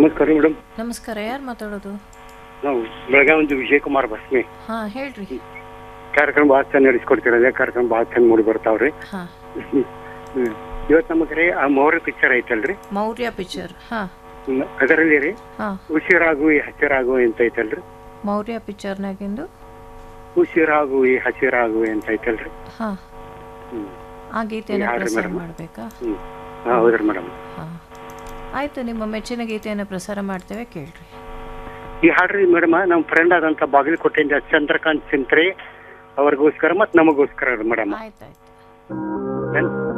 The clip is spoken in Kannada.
ನಮಸ್ಕಾರ ಮೇಡಮ್ ನಮಸ್ಕಾರ ಯಾರು ಮಾತಾಡೋದು ನಾವು ಬೆಳಗಾವಿ ವಿಜಯಕುಮಾರ್ ಬಸ್ಮಿ ಹಾ ಹೇಳ್ರಿ ಕಾರ್ಯಕ್ರಮ ಭಾಳ ಚಂದ ನಡೆಸ್ಕೊಡ್ತಿರೋದೆ ಕಾರ್ಯಕ್ರಮ ಭಾಳ ಚಂದ ಮೂಡಿ ಬರ್ತಾವ್ರಿ ಹಾ ಹ್ಮ್. ಇವತ್ತು ನಮಗೆ ರೀ ಆ ಮೌರ್ಯ ಪಿಕ್ಚರ್ ಐತಲ್ರಿ ಮೌರ್ಯ ಪಿಕ್ಚರ್ ಹಾ ಹ್ಮ್. ಅದರಲ್ಲಿ ರೀ ಹಾ ಉಸಿರಾಗು ಈ ಹಸಿರಾಗು ಅಂತ ಐತಲ್ರಿ ಮೌರ್ಯ ಪಿಕ್ಚರ್ನಾಗಿಂದು ಉಸಿರಾಗು ಈ ಹಸಿರಾಗು ಅಂತ ಐತಲ್ರಿ ಹಾ ಹ್ಮ್ ಆ ಗೀತೆಯನ್ನು ಯಾರು ಪ್ರಸಾರ madam? ಮಾಡಬೇಕಾ ಹ್ಮ್ ಹಾ, ಹೌದ್ರಿ ಮೇಡಮ್ ಹಾ ಆಯ್ತು ನಿಮ್ಮ ಮೆಚ್ಚಿನ ಗೀತೆಯನ್ನು ಪ್ರಸಾರ ಮಾಡ್ತೇವೆ ಕೇಳ್ರಿ ಈ ಹಾಡ್ರಿ ಮೇಡಮ್ ನಮ್ಮ ಫ್ರೆಂಡ್ ಆದಂತ ಬಾಗಲಕೋಟೆಯಿಂದ ಚಂದ್ರಕಾಂತ್ ಸಿಂತ್ರೆ ಅವ್ರಿಗೋಸ್ಕರ ಮತ್ತು ನಮಗೋಸ್ಕರ ಮೇಡಮ್ ಆಯ್ತಾಯ್ತು